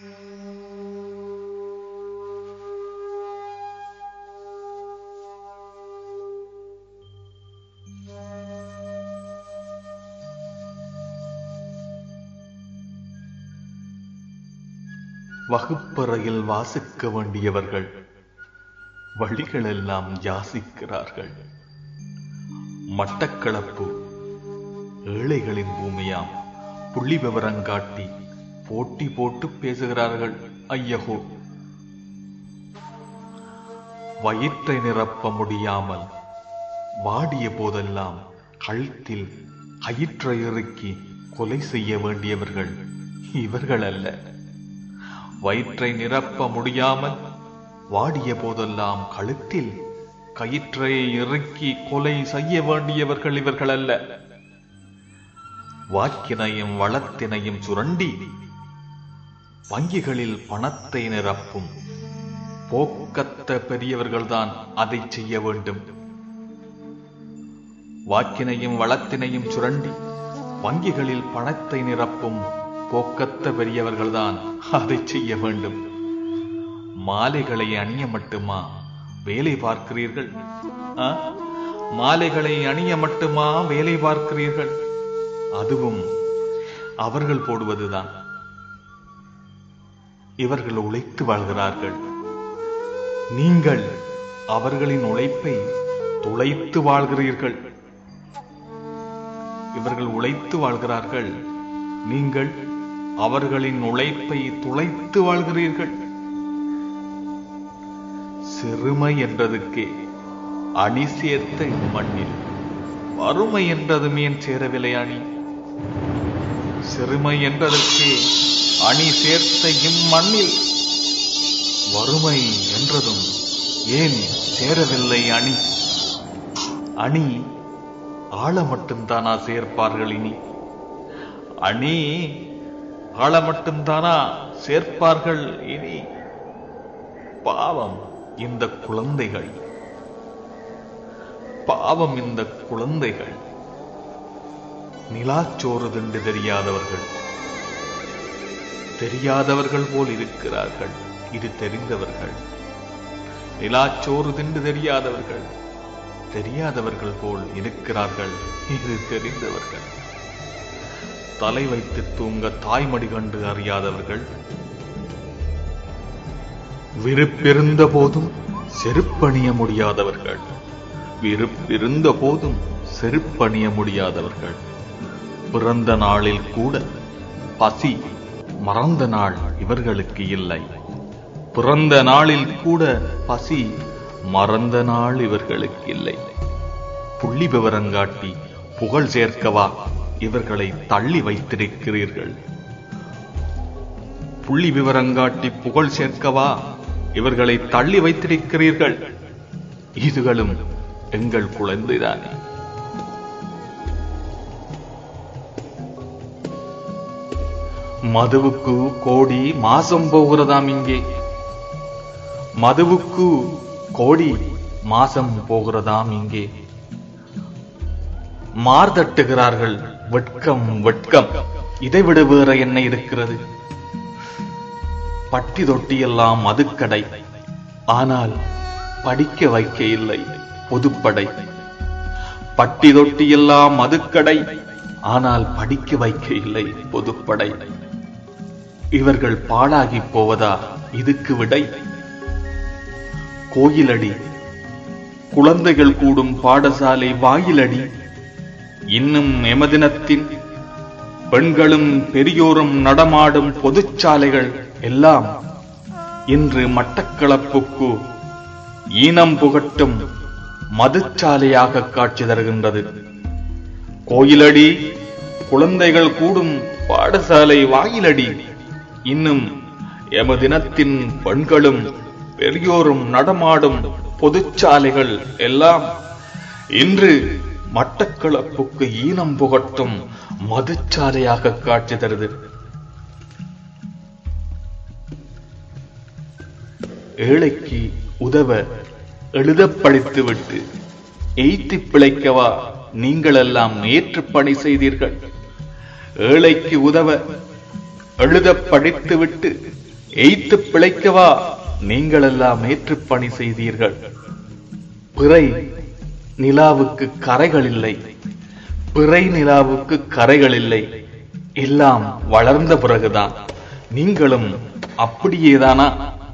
வகுப்பறையில் வாசிக்க வேண்டியவர்கள் வழிகளெல்லாம் யாசிக்கிறார்கள் மட்டக்களப்பு ஏழைகளின் பூமியாம் புள்ளி விவரங்காட்டி போட்டி போட்டு பேசுகிறார்கள் ஐயகோ வயிற்றை நிரப்ப முடியாமல் வாடிய போதெல்லாம் கழுத்தில் கயிற்றை இறுக்கி கொலை செய்ய வேண்டியவர்கள் இவர்கள் அல்ல வயிற்றை நிரப்ப முடியாமல் வாடிய போதெல்லாம் கழுத்தில் கயிற்றை இறுக்கி கொலை செய்ய வேண்டியவர்கள் இவர்கள் அல்ல வாக்கினையும் வளத்தினையும் சுரண்டி வங்கிகளில் பணத்தை நிரப்பும் போக்கத்த பெரியவர்கள்தான் அதை செய்ய வேண்டும் வாக்கினையும் வளத்தினையும் சுரண்டி வங்கிகளில் பணத்தை நிரப்பும் போக்கத்த பெரியவர்கள்தான் அதை செய்ய வேண்டும் மாலைகளை அணிய மட்டுமா வேலை பார்க்கிறீர்கள் ஆ? மாலைகளை அணிய மட்டுமா வேலை பார்க்கிறீர்கள் அதுவும் அவர்கள் போடுவதுதான் இவர்கள் உழைத்து வாழ்கிறார்கள் நீங்கள் அவர்களின் உழைப்பை துளைத்து வாழ்கிறீர்கள் இவர்கள் உழைத்து வாழ்கிறார்கள் நீங்கள் அவர்களின் உழைப்பை துளைத்து வாழ்கிறீர்கள் சிறுமை என்றதுக்கே அணி சேர்த்த இம்மண்ணில் வறுமை என்றதும் ஏன் சேரவில்லை அணி சிறுமை என்றதற்கே அணி சேர்த்த இம்மண்ணில் வறுமை என்றதும் ஏன் சேரவில்லை அணி அணி ஆள மட்டும்தானா சேர்ப்பார்கள் இனி அணி ஆள மட்டும்தானா சேர்ப்பார்கள் இனி பாவம் இந்த குழந்தைகள் பாவம் இந்த குழந்தைகள் நிலாச்சோறு திண்டு தெரியாதவர்கள் தெரியாதவர்கள் போல் இருக்கிறார்கள் இது தெரிந்தவர்கள் நிலாச்சோறு திண்டு தெரியாதவர்கள் தெரியாதவர்கள் போல் இருக்கிறார்கள் இது தெரிந்தவர்கள் தலை வைத்து தூங்க தாய்மடி கண்டு அறியாதவர்கள் விருப்பிருந்த போதும் செருப்பணிய முடியாதவர்கள் விருப்பிருந்த போதும் செருப்பணிய முடியாதவர்கள் பிறந்த நாளில் கூட பசி மறந்த நாள் இவர்களுக்கு இல்லை பிறந்த நாளில் கூட பசி மறந்த நாள் இவர்களுக்கு இல்லை புள்ளி விவரங்காட்டி புகழ் சேர்க்கவா இவர்களை தள்ளி வைத்திருக்கிறீர்கள் புள்ளி விவரங்காட்டி புகழ் சேர்க்கவா இவர்களை தள்ளி வைத்திருக்கிறீர்கள் இதுகளும் எங்கள் குழந்தைதானே மதுவுக்கு கோடி மாசம் போகிறதாம் இங்கே மதுவுக்கு கோடி மாசம் போகிறதாம் இங்கே மார்தட்டுகிறார்கள் வெட்கம் வெட்கம் இதைவிட வேற என்ன இருக்கிறது பட்டி தொட்டியெல்லாம் மதுக்கடை ஆனால் படிக்க வைக்க இல்லை பொதுப்படை பட்டி தொட்டியெல்லாம் மதுக்கடை ஆனால் படிக்க வைக்க இல்லை பொதுப்படை இவர்கள் பாழாகி போவதா இதுக்கு விடை கோயிலடி குழந்தைகள் கூடும் பாடசாலை வாயிலடி இன்னும் எமதினத்தின் பெண்களும் பெரியோரும் நடமாடும் பொதுச்சாலைகள் எல்லாம் இன்று மட்டக்களப்புக்கு ஈனம் புகட்டும் மதுச்சாலையாக காட்சி தருகின்றது கோயிலடி குழந்தைகள் கூடும் பாடசாலை வாயிலடி இன்னும் எமதினத்தின் பெண்களும் பெரியோரும் நடமாடும் பொதுச்சாலைகள் எல்லாம் இன்று மட்டக்களப்புக்கு ஈனம் புகட்டும் மதுச்சாலையாக காட்சி தருது ஏழைக்கு உதவ எழுதப் படித்துவிட்டு எய்த்தி பிழைக்கவா நீங்கள் எல்லாம் ஏற்று பணி செய்தீர்கள் ஏழைக்கு உதவ எழுதப் படித்துவிட்டு எய்த்து பிழைக்கவா நீங்களெல்லாம் ஏற்றுப் பணி செய்தீர்கள் பிறை நிலாவுக்கு கரைகள் இல்லை பிறை நிலாவுக்கு கரைகள் இல்லை எல்லாம் வளர்ந்த பிறகுதான் நீங்களும் அப்படியேதானா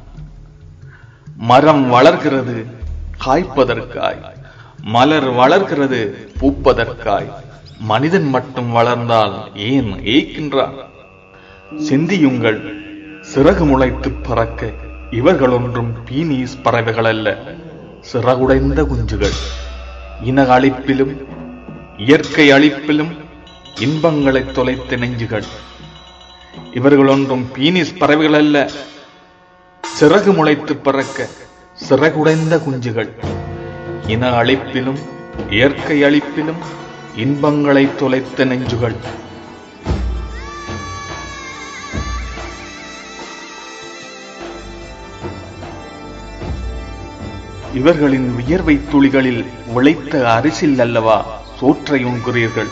மரம் வளர்கிறது காய்ப்பதற்காய் மலர் வளர்கிறது பூப்பதற்காய் மனிதன் மட்டும் வளர்ந்தால் ஏன் ஏய்க்கின்றான் சிந்தியுங்கள் சிறகு முளைத்து பறக்க இவர்கள் ஒன்றும் பீனீஸ் பறவைகள் அல்ல சிறகுடைந்த குஞ்சுகள் இன அழிப்பிலும் இயற்கை அழிப்பிலும் இன்பங்களை தொலைத்த நெஞ்சுகள் இவர்கள் ஒன்றும் பீனிஸ் பறவைகள் அல்ல சிறகு முளைத்து பறக்க சிறகுடைந்த குஞ்சுகள் இன அழிப்பிலும் இயற்கை அழிப்பிலும் இன்பங்களை தொலைத்த நெஞ்சுகள் இவர்களின் வியர்வை துளிகளில் விளைத்த அரிசில் அல்லவா சோற்றை உண்கிறீர்கள்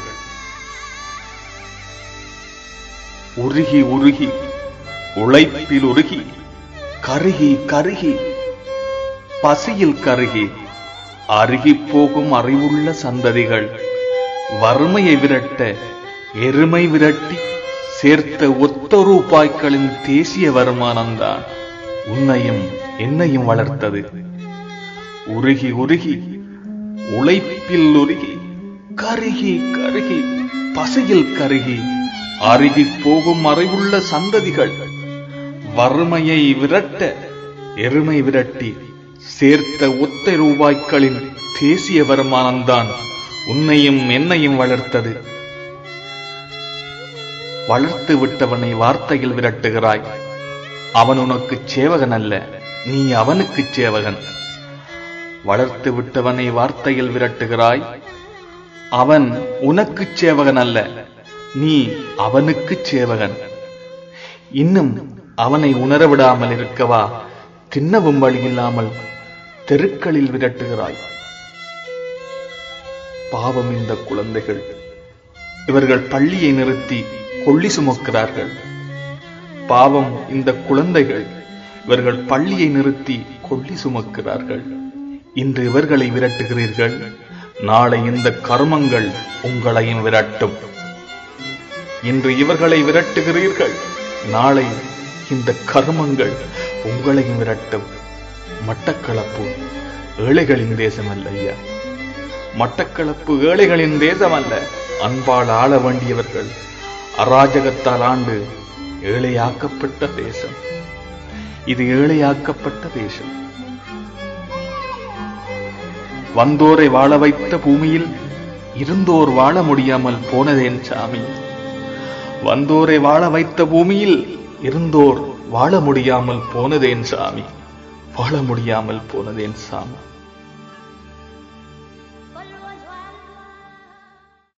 உருகி உருகி உழைப்பில் உருகி கருகி கருகி பசியில் கருகி அருகி போகும் அறிவுள்ள சந்ததிகள் வறுமையை விரட்ட எருமை விரட்டி சேர்த்த ஒத்த ரூபாய்களின் தேசிய வருமானம்தான் உன்னையும் என்னையும் வளர்த்தது உருகி உருகி உழைப்பில் உருகி கருகி கருகி பசியில் கருகி அருகி போகும் அறிவுள்ள சந்ததிகள் வறுமையை விரட்ட எருமை விரட்டி சேர்த்த ஒத்த ரூபாய்களின் தேசிய வருமானம்தான் உன்னையும் என்னையும் வளர்த்தது வளர்த்து விட்டவனை வார்த்தையில் விரட்டுகிறாய் அவன் உனக்கு சேவகன் அல்ல நீ அவனுக்கு சேவகன் வளர்த்து விட்டவனை வார்த்தையில் விரட்டுகிறாய் அவன் உனக்கு சேவகன் அல்ல நீ அவனுக்கு சேவகன் இன்னும் அவனை உணர விடாமல் இருக்கவா தின்னவும் வழியில்லாமல் தெருக்களில் விரட்டுகிறாய் பாவம் இந்த குழந்தைகள் இவர்கள் பள்ளியை நிறுத்தி கொள்ளி சுமக்கிறார்கள் பாவம் இந்த குழந்தைகள் இவர்கள் பள்ளியை நிறுத்தி கொள்ளி சுமக்கிறார்கள் இன்று இவர்களை விரட்டுகிறீர்கள் நாளை இந்த கர்மங்கள் உங்களையும் விரட்டும் இன்று இவர்களை விரட்டுகிறீர்கள் நாளை இந்த கர்மங்கள் உங்களையும் விரட்டும் மட்டக்களப்பு ஏழைகளின் தேசம் அல்ல ஐயா மட்டக்களப்பு ஏழைகளின் தேசம் அல்ல அன்பால் ஆள வேண்டியவர்கள் அராஜகத்தால் ஆண்டு ஏழையாக்கப்பட்ட தேசம் இது ஏழையாக்கப்பட்ட தேசம் வந்தோரை வாழ வைத்த பூமியில் இருந்தோர் வாழ முடியாமல் போனதேன் சாமி வந்தோரை வாழ வைத்த பூமியில் இருந்தோர் வாழ முடியாமல் போனதேன் சாமி வாழ முடியாமல் போனதேன் சாமி